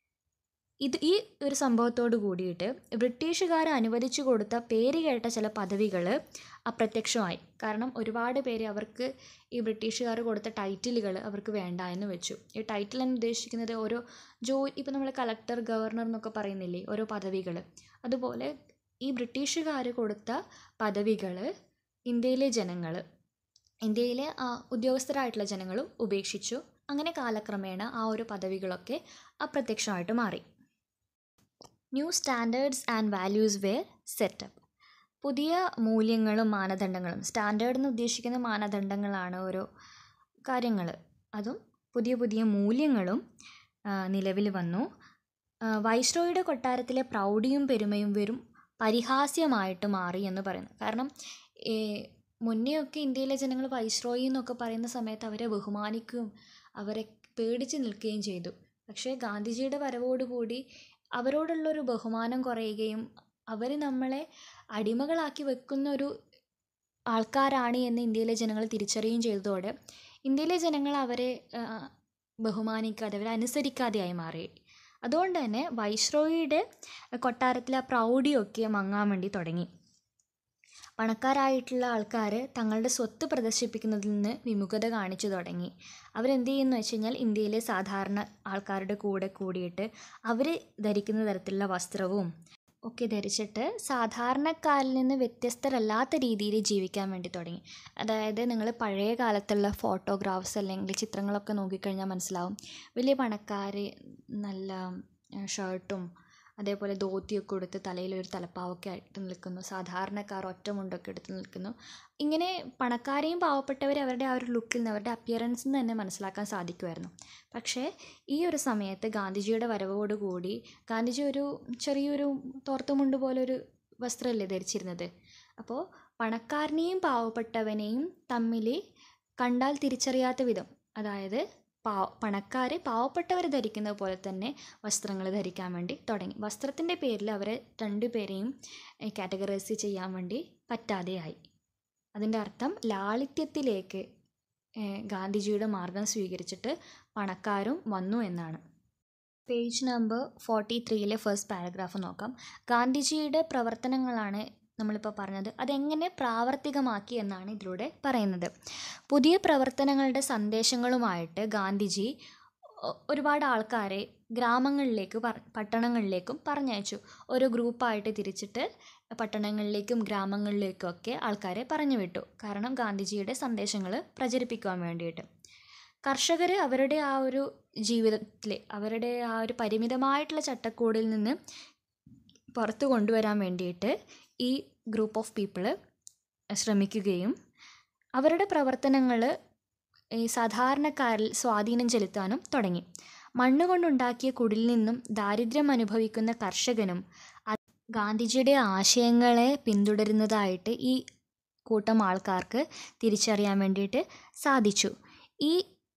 ഇത് ഈ ഒരു സംഭവത്തോട് കൂടിയിട്ട് ബ്രിട്ടീഷുകാർ അനുവദിച്ചു കൊടുത്ത പേര് കേട്ട ചില പദവികൾ അപ്രത്യക്ഷമായി കാരണം ഒരുപാട് പേര് അവർക്ക് ഈ ബ്രിട്ടീഷുകാർ കൊടുത്ത ടൈറ്റിലുകൾ അവർക്ക് വേണ്ട എന്ന് വെച്ചു ഈ ടൈറ്റിൽ എന്ന് ഉദ്ദേശിക്കുന്നത് ഓരോ ജോലി ഇപ്പോൾ നമ്മൾ കളക്ടർ ഗവർണർ എന്നൊക്കെ പറയുന്നില്ലേ ഓരോ പദവികൾ അതുപോലെ ഈ ബ്രിട്ടീഷുകാർ കൊടുത്ത പദവികൾ ഇന്ത്യയിലെ ജനങ്ങൾ ഇന്ത്യയിലെ ആ ഉദ്യോഗസ്ഥരായിട്ടുള്ള ജനങ്ങളും ഉപേക്ഷിച്ചു അങ്ങനെ കാലക്രമേണ ആ ഒരു പദവികളൊക്കെ അപ്രത്യക്ഷമായിട്ട് മാറി new standards and values were set up പുതിയ മൂല്യങ്ങളും മാനദണ്ഡങ്ങളും സ്റ്റാൻഡേർഡ് എന്ന് ഉദ്ദേശിക്കുന്ന മാനദണ്ഡങ്ങളാണ് ഓരോ കാര്യങ്ങൾ അതും പുതിയ പുതിയ മൂല്യങ്ങളും നിലവിൽ വന്നു ആ, വൈസ്രോയുടെ കൊട്ടാരത്തിലെ പ്രൗഢിയും പെരുമയും വെറും പരിഹാസ്യമായിട്ട് മാറി എന്ന് പറയുന്നു കാരണം ഏ, മുന്നെയൊക്കെ ഇന്ത്യയിലെ ജനങ്ങൾ വൈസ്രോയി എന്നൊക്കെ പറയുന്ന സമയത്ത് അവരെ ബഹുമാനിക്കുകയും അവരെ പേടിച്ച് നിൽക്കുകയും ചെയ്തു പക്ഷേ ഗാന്ധിജിയുടെ വരവോടുകൂടി അവരോടുള്ളൊരു ബഹുമാനം കുറയുകയും അവർ നമ്മളെ അടിമകളാക്കി വെക്കുന്ന ഒരു ആൾക്കാരാണ് എന്ന് ഇന്ത്യയിലെ ജനങ്ങൾ തിരിച്ചറിയുകയും ചെയ്തതോടെ ഇന്ത്യയിലെ ജനങ്ങൾ അവരെ ആ, ബഹുമാനിക്കാതെ അവരെ അനുസരിക്കാതെയായി മാറി അതുകൊണ്ട് തന്നെ വൈസ്രോയിയുടെ കൊട്ടാരത്തിലെ ആ പ്രൗഢിയൊക്കെ മങ്ങാൻ വേണ്ടി തുടങ്ങി പണക്കാരായിട്ടുള്ള ആൾക്കാർ തങ്ങളുടെ സ്വത്ത് പ്രദർശിപ്പിക്കുന്നതിൽ നിന്ന് വിമുഖത കാണിച്ചു തുടങ്ങി അവരെന്ത് ചെയ്യുന്നു വെച്ച് കഴിഞ്ഞാൽ ഇന്ത്യയിലെ സാധാരണ ആൾക്കാരുടെ കൂടെ കൂടിയിട്ട് അവർ ധരിക്കുന്ന തരത്തിലുള്ള വസ്ത്രവും ഒക്കെ ധരിച്ചിട്ട് സാധാരണക്കാരിൽ നിന്ന് വ്യത്യസ്തരല്ലാത്ത രീതിയിൽ ജീവിക്കാൻ വേണ്ടി തുടങ്ങി അതായത് നിങ്ങൾ പഴയ കാലത്തുള്ള ഫോട്ടോഗ്രാഫ്സ് അല്ലെങ്കിൽ ചിത്രങ്ങളൊക്കെ നോക്കിക്കഴിഞ്ഞാൽ മനസ്സിലാവും വലിയ പണക്കാർ നല്ല ഷർട്ടും അതേപോലെ ധോത്തിയൊക്കെ കൊടുത്ത് തലയിൽ ഒരു തലപ്പാവൊക്കെ ആയിട്ട് നിൽക്കുന്നു സാധാരണക്കാർ ഒറ്റമുണ്ടൊക്കെ എടുത്ത് നിൽക്കുന്നു ഇങ്ങനെ പണക്കാരെയും പാവപ്പെട്ടവരെ അവരുടെ ആ ഒരു ലുക്കിൽ നിന്ന് അവരുടെ അപ്പിയറൻസിൽ നിന്ന് തന്നെ മനസ്സിലാക്കാൻ സാധിക്കുമായിരുന്നു പക്ഷേ ഈ ഒരു സമയത്ത് ഗാന്ധിജിയുടെ വരവോടുകൂടി ഗാന്ധിജി ഒരു ചെറിയൊരു തോർത്തുമുണ്ട് പോലൊരു വസ്ത്രമല്ലേ ധരിച്ചിരുന്നത് അപ്പോൾ പണക്കാരനെയും പാവപ്പെട്ടവനെയും തമ്മിൽ കണ്ടാൽ തിരിച്ചറിയാത്ത വിധം അതായത് പാ പണക്കാർ പാവപ്പെട്ടവർ ധരിക്കുന്നത് പോലെ തന്നെ വസ്ത്രങ്ങൾ ധരിക്കാൻ വേണ്ടി തുടങ്ങി വസ്ത്രത്തിൻ്റെ പേരിൽ അവരെ രണ്ടുപേരെയും കാറ്റഗറൈസ് ചെയ്യാൻ വേണ്ടി പറ്റാതെയായി അതിൻ്റെ അർത്ഥം ലാളിത്യത്തിലേക്ക് ഏഹ്, ഗാന്ധിജിയുടെ മാർഗം സ്വീകരിച്ചിട്ട് പണക്കാരും വന്നു എന്നാണ് പേജ് നമ്പർ ഫോർട്ടി ത്രീയിലെ ഫസ്റ്റ് പാരഗ്രാഫ് നോക്കാം ഗാന്ധിജിയുടെ പ്രവർത്തനങ്ങളാണ് നമ്മളിപ്പോൾ പറഞ്ഞത് അതെങ്ങനെ പ്രാവർത്തികമാക്കി എന്നാണ് ഇതിലൂടെ പറയുന്നത് പുതിയ പ്രവർത്തനങ്ങളുടെ സന്ദേശങ്ങളുമായിട്ട് ഗാന്ധിജി ഒ- ഒരുപാട് ആൾക്കാരെ ഗ്രാമങ്ങളിലേക്ക് പറ പട്ടണങ്ങളിലേക്കും പറഞ്ഞയച്ചു ഓരോ ഗ്രൂപ്പായിട്ട് തിരിച്ചിട്ട് പട്ടണങ്ങളിലേക്കും ഗ്രാമങ്ങളിലേക്കും ഒക്കെ ആൾക്കാരെ പറഞ്ഞു വിട്ടു കാരണം ഗാന്ധിജിയുടെ സന്ദേശങ്ങൾ പ്രചരിപ്പിക്കുവാൻ വേണ്ടിയിട്ട് കർഷകർ അവരുടെ ആ ഒരു ജീവിതത്തിലെ അവരുടെ ആ ഒരു പരിമിതമായിട്ടുള്ള ചട്ടക്കൂടിൽ നിന്ന് പുറത്തു കൊണ്ടുവരാൻ വേണ്ടിയിട്ട് ഈ ഗ്രൂപ്പ് ഓഫ് പീപ്പിള് ശ്രമിക്കുകയും അവരുടെ പ്രവർത്തനങ്ങൾ ഈ സാധാരണക്കാരിൽ സ്വാധീനം ചെലുത്താനും തുടങ്ങി മണ്ണ് കൊണ്ടുണ്ടാക്കിയ കുടിൽ നിന്നും ദാരിദ്ര്യം അനുഭവിക്കുന്ന കർഷകനും അ- ഗാന്ധിജിയുടെ ആശയങ്ങളെ പിന്തുടരുന്നതായിട്ട് ഈ കൂട്ടം ആൾക്കാർക്ക് തിരിച്ചറിയാൻ വേണ്ടിയിട്ട് സാധിച്ചു ഈ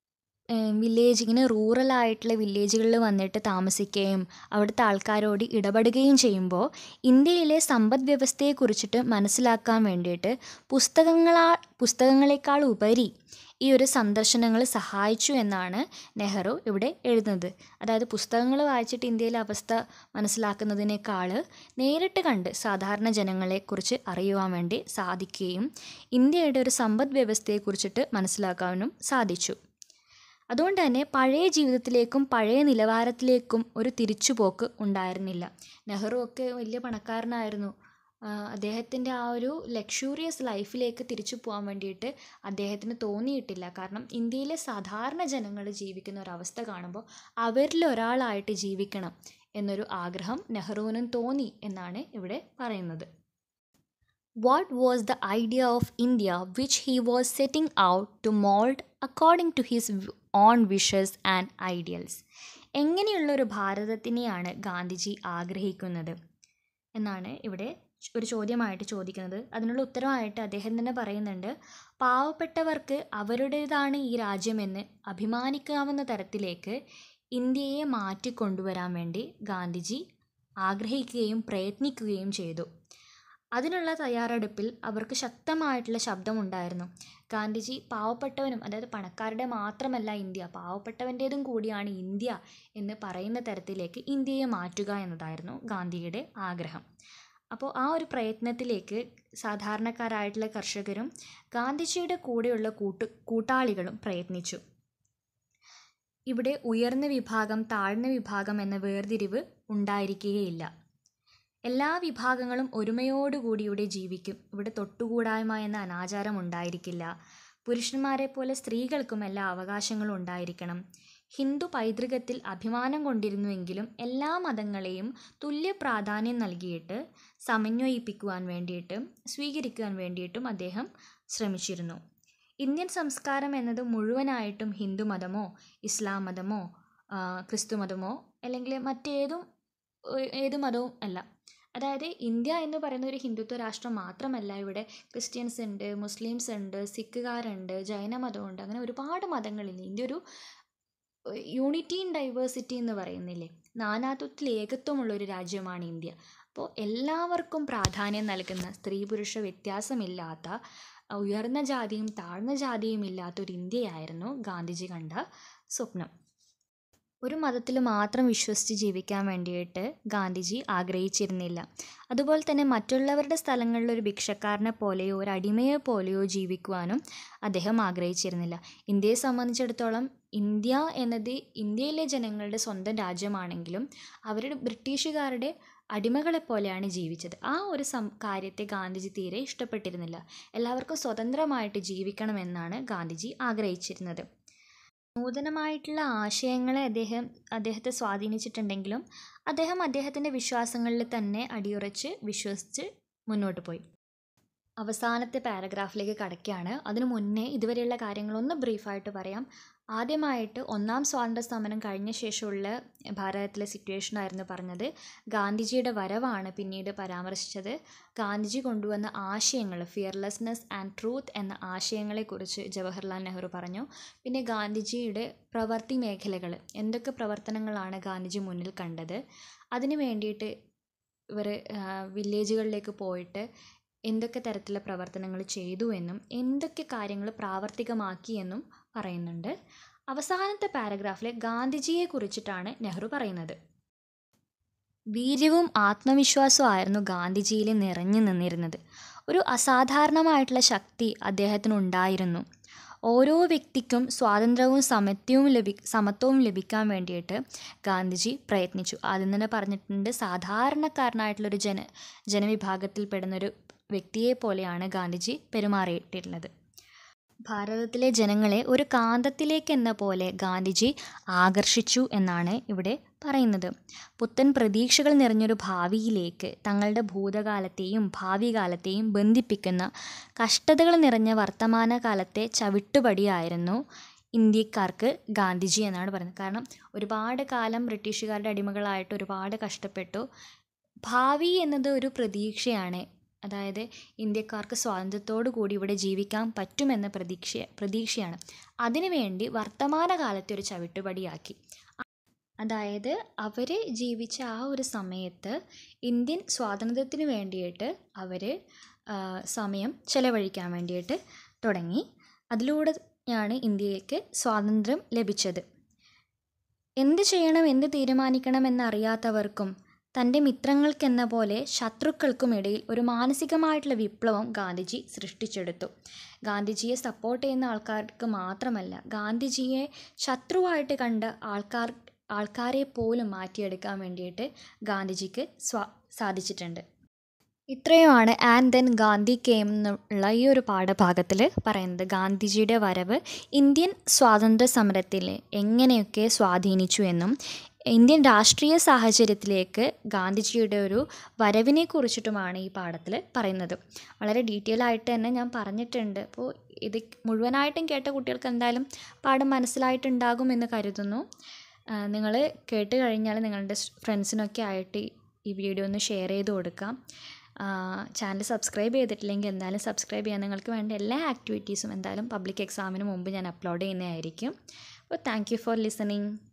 വില്ലേജ് ഇങ്ങനെ റൂറൽ ആയിട്ടുള്ള വില്ലേജുകളിൽ വന്നിട്ട് താമസിക്കുകയും അവിടുത്തെ ആൾക്കാരോട് ഇടപെടുകയും ചെയ്യുമ്പോൾ ഇന്ത്യയിലെ സമ്പദ് വ്യവസ്ഥയെക്കുറിച്ചിട്ട് മനസ്സിലാക്കാൻ വേണ്ടിയിട്ട് പുസ്തകങ്ങളാ പുസ്തകങ്ങളെക്കാൾ ഉപരി ഈ ഒരു സന്ദർശനങ്ങൾ സഹായിച്ചു എന്നാണ് നെഹ്റു ഇവിടെ എഴുതുന്നത് അതായത് പുസ്തകങ്ങൾ വായിച്ചിട്ട് ഇന്ത്യയിലെ അവസ്ഥ മനസ്സിലാക്കുന്നതിനേക്കാൾ നേരിട്ട് കണ്ട് സാധാരണ ജനങ്ങളെക്കുറിച്ച് അറിയുവാൻ വേണ്ടി സാധിക്കുകയും ഇന്ത്യയുടെ ഒരു സമ്പദ് വ്യവസ്ഥയെക്കുറിച്ചിട്ട് മനസ്സിലാക്കാനും സാധിച്ചു അതുകൊണ്ട് തന്നെ പഴയ ജീവിതത്തിലേക്കും പഴയ നിലവാരത്തിലേക്കും ഒരു തിരിച്ചുപോക്ക് ഉണ്ടായിരുന്നില്ല നെഹ്റു ഒക്കെ വലിയ പണക്കാരനായിരുന്നു അദ്ദേഹത്തിൻ്റെ ആ ഒരു ലക്ഷൂറിയസ് ലൈഫിലേക്ക് തിരിച്ചു പോകാൻ വേണ്ടിയിട്ട് അദ്ദേഹത്തിന് തോന്നിയിട്ടില്ല കാരണം ഇന്ത്യയിലെ സാധാരണ ജനങ്ങൾ ജീവിക്കുന്ന ഒരവസ്ഥ കാണുമ്പോൾ അവരിൽ ഒരാളായിട്ട് ജീവിക്കണം എന്നൊരു ആഗ്രഹം നെഹ്റുവിനും തോന്നി എന്നാണ് ഇവിടെ പറയുന്നത് What was the idea of India which he was setting out to mold according to his v- own wishes and ideals? എങ്ങനെയുള്ളൊരു ഭാരതത്തിനെയാണ് Gandhiji ആഗ്രഹിക്കുന്നത് എന്നാണ് ഇവിടെ ച് ഒരു ചോദ്യമായിട്ട് ചോദിക്കുന്നത് അതിനുള്ള ഉത്തരമായിട്ട് അദ്ദേഹം തന്നെ പറയുന്നുണ്ട് പാവപ്പെട്ടവർക്ക് അവരുടേതാണ് ഈ രാജ്യമെന്ന് അഭിമാനിക്കാവുന്ന തരത്തിലേക്ക് ഇന്ത്യയെ മാറ്റിക്കൊണ്ടുവരാൻ വേണ്ടി ഗാന്ധിജി ആഗ്രഹിക്കുകയും പ്രയത്നിക്കുകയും ചെയ്തു അതിനുള്ള തയ്യാറെടുപ്പിൽ അവർക്ക് ശക്തമായിട്ടുള്ള ശബ്ദമുണ്ടായിരുന്നു ഗാന്ധിജി പാവപ്പെട്ടവനും അതായത് പണക്കാരുടെ മാത്രമല്ല ഇന്ത്യ പാവപ്പെട്ടവൻ്റേതും കൂടിയാണ് ഇന്ത്യ എന്ന് പറയുന്ന തരത്തിലേക്ക് ഇന്ത്യയെ മാറ്റുക എന്നതായിരുന്നു ഗാന്ധിയുടെ ആഗ്രഹം അപ്പോൾ ആ ഒരു പ്രയത്നത്തിലേക്ക് സാധാരണക്കാരായിട്ടുള്ള കർഷകരും ഗാന്ധിജിയുടെ കൂടെയുള്ള കൂട്ട് കൂട്ടാളികളും പ്രയത്നിച്ചു ഇവിടെ ഉയർന്ന വിഭാഗം താഴ്ന്ന വിഭാഗം എന്ന വേർതിരിവ് ഉണ്ടായിരിക്കുകയില്ല എല്ലാ വിഭാഗങ്ങളും ഒരുമയോടുകൂടി ഇവിടെ ജീവിക്കും ഇവിടെ തൊട്ടുകൂടായ്മ എന്ന അനാചാരം ഉണ്ടായിരിക്കില്ല പുരുഷന്മാരെ പോലെ സ്ത്രീകൾക്കും എല്ലാ അവകാശങ്ങളും ഉണ്ടായിരിക്കണം ഹിന്ദു പൈതൃകത്തിൽ അഭിമാനം കൊണ്ടിരുന്നുവെങ്കിലും എല്ലാ മതങ്ങളെയും തുല്യ പ്രാധാന്യം നൽകിയിട്ട് സമന്വയിപ്പിക്കുവാൻ വേണ്ടിയിട്ടും സ്വീകരിക്കുവാൻ വേണ്ടിയിട്ടും അദ്ദേഹം ശ്രമിച്ചിരുന്നു ഇന്ത്യൻ സംസ്കാരം എന്നത് മുഴുവനായിട്ടും ഹിന്ദു മതമോ ഇസ്ലാം മതമോ ആ, ക്രിസ്തു മതമോ അല്ലെങ്കിൽ മറ്റേതും ഏ- ഏത് മതവും അല്ല അതായത് ഇന്ത്യ എന്ന് പറയുന്ന ഒരു ഹിന്ദുത്വ രാഷ്ട്രം മാത്രമല്ല ഇവിടെ ക്രിസ്ത്യൻസ് ഉണ്ട് മുസ്ലിംസ് ഉണ്ട് സിഖുകാരുണ്ട് ജൈനമതമുണ്ട് അങ്ങനെ ഒരുപാട് മതങ്ങളില്ല ഇന്ത്യ ഒരു യൂണിറ്റി ഇൻ ഡൈവേഴ്സിറ്റി എന്ന് പറയുന്നില്ലേ നാനാത്വത്തിൽ ഏകത്വമുള്ള ഒരു രാജ്യമാണ് ഇന്ത്യ അപ്പോൾ എല്ലാവർക്കും പ്രാധാന്യം നൽകുന്ന സ്ത്രീ പുരുഷ വ്യത്യാസമില്ലാത്ത ഉയർന്ന ജാതിയും താഴ്ന്ന ജാതിയും ഇല്ലാത്ത ഒരു ഇന്ത്യയായിരുന്നു ഗാന്ധിജി കണ്ട സ്വപ്നം ഒരു മതത്തിൽ മാത്രം വിശ്വസിച്ച് ജീവിക്കാൻ വേണ്ടിയിട്ട് ഗാന്ധിജി ആഗ്രഹിച്ചിരുന്നില്ല അതുപോലെ തന്നെ മറ്റുള്ളവരുടെ സ്ഥലങ്ങളിൽ ഒരു ഭിക്ഷക്കാരനെ പോലെയോ ഒരു അടിമയെ പോലെയോ ജീവിക്കുവാനും അദ്ദേഹം ആഗ്രഹിച്ചിരുന്നില്ല ഇന്ത്യയെ സംബന്ധിച്ചിടത്തോളം ഇന്ത്യ എന്നത് ഇന്ത്യയിലെ ജനങ്ങളുടെ സ്വന്തം രാജ്യമാണെങ്കിലും അവരുടെ ബ്രിട്ടീഷുകാരുടെ അടിമകളെ പോലെയാണ് ജീവിച്ചത് ആ ഒരു സം കാര്യത്തെ ഗാന്ധിജി തീരെ ഇഷ്ടപ്പെട്ടിരുന്നില്ല എല്ലാവർക്കും സ്വതന്ത്രമായിട്ട് ജീവിക്കണമെന്നാണ് ഗാന്ധിജി ആഗ്രഹിച്ചിരുന്നത് നൂതനമായിട്ടുള്ള ആശയങ്ങളെ അദ്ദേഹം അദ്ദേഹത്തെ സ്വാധീനിച്ചിട്ടുണ്ടെങ്കിലും അദ്ദേഹം അദ്ദേഹത്തിൻ്റെ വിശ്വാസങ്ങളിൽ തന്നെ അടിയുറച്ച് വിശ്വസിച്ച് മുന്നോട്ട് പോയി അവസാനത്തെ പാരഗ്രാഫിലേക്ക് കടക്കുകയാണ് അതിനു മുന്നേ ഇതുവരെയുള്ള കാര്യങ്ങളൊന്ന് ബ്രീഫായിട്ട് പറയാം ആദ്യമായിട്ട് ഒന്നാം സ്വാതന്ത്ര്യ സമരം കഴിഞ്ഞ ശേഷമുള്ള ഭാരതത്തിലെ സിറ്റുവേഷനായിരുന്നു പറഞ്ഞത് ഗാന്ധിജിയുടെ വരവാണ് പിന്നീട് പരാമർശിച്ചത് ഗാന്ധിജി കൊണ്ടുവന്ന ആശയങ്ങൾ ഫിയർലെസ്നെസ് ആൻഡ് ട്രൂത്ത് എന്ന ആശയങ്ങളെക്കുറിച്ച് ജവഹർലാൽ നെഹ്റു പറഞ്ഞു പിന്നെ ഗാന്ധിജിയുടെ പ്രവൃത്തി മേഖലകൾ എന്തൊക്കെ പ്രവർത്തനങ്ങളാണ് ഗാന്ധിജി മുന്നിൽ കണ്ടത് അതിന് വേണ്ടിയിട്ട് ഇവർ വില്ലേജുകളിലേക്ക് പോയിട്ട് എന്തൊക്കെ തരത്തിലുള്ള പ്രവർത്തനങ്ങൾ ചെയ്തു എന്നും എന്തൊക്കെ കാര്യങ്ങൾ പ്രാവർത്തികമാക്കി എന്നും പറയുന്നുണ്ട് അവസാനത്തെ പാരഗ്രാഫിൽ ഗാന്ധിജിയെ കുറിച്ചിട്ടാണ് നെഹ്റു പറയുന്നത് വീര്യവും ആത്മവിശ്വാസവും ആയിരുന്നു ഗാന്ധിജിയിൽ നിറഞ്ഞു നിന്നിരുന്നത് ഒരു അസാധാരണമായിട്ടുള്ള ശക്തി അദ്ദേഹത്തിനുണ്ടായിരുന്നു ഓരോ വ്യക്തിക്കും സ്വാതന്ത്ര്യവും സമത്വവും ലഭി സമത്വവും ലഭിക്കാൻ വേണ്ടിയിട്ട് ഗാന്ധിജി പ്രയത്നിച്ചു ആദ്യം തന്നെ പറഞ്ഞിട്ടുണ്ട് സാധാരണക്കാരനായിട്ടുള്ളൊരു ജന ജനവിഭാഗത്തിൽപ്പെടുന്നൊരു വ്യക്തിയെ പോലെയാണ് ഗാന്ധിജി പെരുമാറിയിട്ടുള്ളത് ഭാരതത്തിലെ ജനങ്ങളെ ഒരു കാന്തത്തിലേക്ക് എന്ന പോലെ ഗാന്ധിജി ആകർഷിച്ചു എന്നാണ് ഇവിടെ പറയുന്നത് പുത്തൻ പ്രതീക്ഷകൾ നിറഞ്ഞൊരു ഭാവിയിലേക്ക് തങ്ങളുടെ ഭൂതകാലത്തെയും ഭാവി കാലത്തെയും ബന്ധിപ്പിക്കുന്ന കഷ്ടതകൾ നിറഞ്ഞ വർത്തമാനകാലത്തെ ചവിട്ടുപടിയായിരുന്നു ഇന്ത്യക്കാർക്ക് ഗാന്ധിജി എന്നാണ് പറയുന്നത് കാരണം ഒരുപാട് കാലം ബ്രിട്ടീഷുകാരുടെ അടിമകളായിട്ട് ഒരുപാട് കഷ്ടപ്പെട്ടു ഭാവി എന്നത് ഒരു പ്രതീക്ഷയാണ് അതായത് ഇന്ത്യക്കാർക്ക് സ്വാതന്ത്ര്യത്തോടു കൂടി ഇവിടെ ജീവിക്കാൻ പറ്റുമെന്ന പ്രതീക്ഷ പ്രതീക്ഷയാണ് അതിനുവേണ്ടി വർത്തമാനകാലത്തെ ഒരു ചവിട്ടുപടിയാക്കി അതായത് അവർ ജീവിച്ച ആ ഒരു സമയത്ത് ഇന്ത്യൻ സ്വാതന്ത്ര്യത്തിന് വേണ്ടിയിട്ട് അവർ സമയം ചെലവഴിക്കാൻ വേണ്ടിയിട്ട് തുടങ്ങി അതിലൂടെയാണ് ഇന്ത്യക്ക് സ്വാതന്ത്ര്യം ലഭിച്ചത് എന്ത് ചെയ്യണം എന്ത് തീരുമാനിക്കണം എന്നറിയാത്തവർക്കും തൻ്റെ മിത്രങ്ങൾക്കെന്ന പോലെ ശത്രുക്കൾക്കുമിടയിൽ ഒരു മാനസികമായിട്ടുള്ള വിപ്ലവം ഗാന്ധിജി സൃഷ്ടിച്ചെടുത്തു ഗാന്ധിജിയെ സപ്പോർട്ട് ചെയ്യുന്ന ആൾക്കാർക്ക് മാത്രമല്ല ഗാന്ധിജിയെ ശത്രുവായിട്ട് കണ്ട ആൾക്കാർ ആൾക്കാരെ പോലും മാറ്റിയെടുക്കാൻ വേണ്ടിയിട്ട് ഗാന്ധിജിക്ക് സ്വാ സാധിച്ചിട്ടുണ്ട് ഇത്രയുമാണ് ആൻഡ് ദെൻ ഗാന്ധി കെയിം എന്നുള്ള ഈ ഒരു പാഠഭാഗത്തിൽ പറയുന്നത് ഗാന്ധിജിയുടെ വരവ് ഇന്ത്യൻ സ്വാതന്ത്ര്യ സമരത്തിൽ എങ്ങനെയൊക്കെ സ്വാധീനിച്ചു എന്നും ഇന്ത്യൻ രാഷ്ട്രീയ സാഹചര്യത്തിലേക്ക് ഗാന്ധിജിയുടെ ഒരു വരവിനെ കുറിച്ചിട്ടുമാണ് ഈ പാഠത്തിൽ പറയുന്നത് വളരെ ഡീറ്റെയിൽ ആയിട്ട് തന്നെ ഞാൻ പറഞ്ഞിട്ടുണ്ട് അപ്പോൾ ഇത് മുഴുവനായിട്ടും കേട്ട കുട്ടികൾക്ക് എന്തായാലും പാഠം മനസ്സിലായിട്ടുണ്ടാകും എന്ന് കരുതുന്നു നിങ്ങൾ കേട്ട് കഴിഞ്ഞാൽ നിങ്ങളുടെ ഫ്രണ്ട്സിനൊക്കെ ആയിട്ട് ഈ വീഡിയോ ഒന്ന് ഷെയർ ചെയ്ത് കൊടുക്കാം ചാനൽ സബ്സ്ക്രൈബ് ചെയ്തിട്ടില്ലെങ്കിൽ എന്തായാലും സബ്സ്ക്രൈബ് ചെയ്യാൻ നിങ്ങൾക്ക് വേണ്ട എല്ലാ ആക്ടിവിറ്റീസും എന്തായാലും പബ്ലിക് എക്സാമിന് മുമ്പ് ഞാൻ അപ്ലോഡ് ചെയ്യുന്നതായിരിക്കും അപ്പോൾ താങ്ക് യു ഫോർ ലിസണിങ്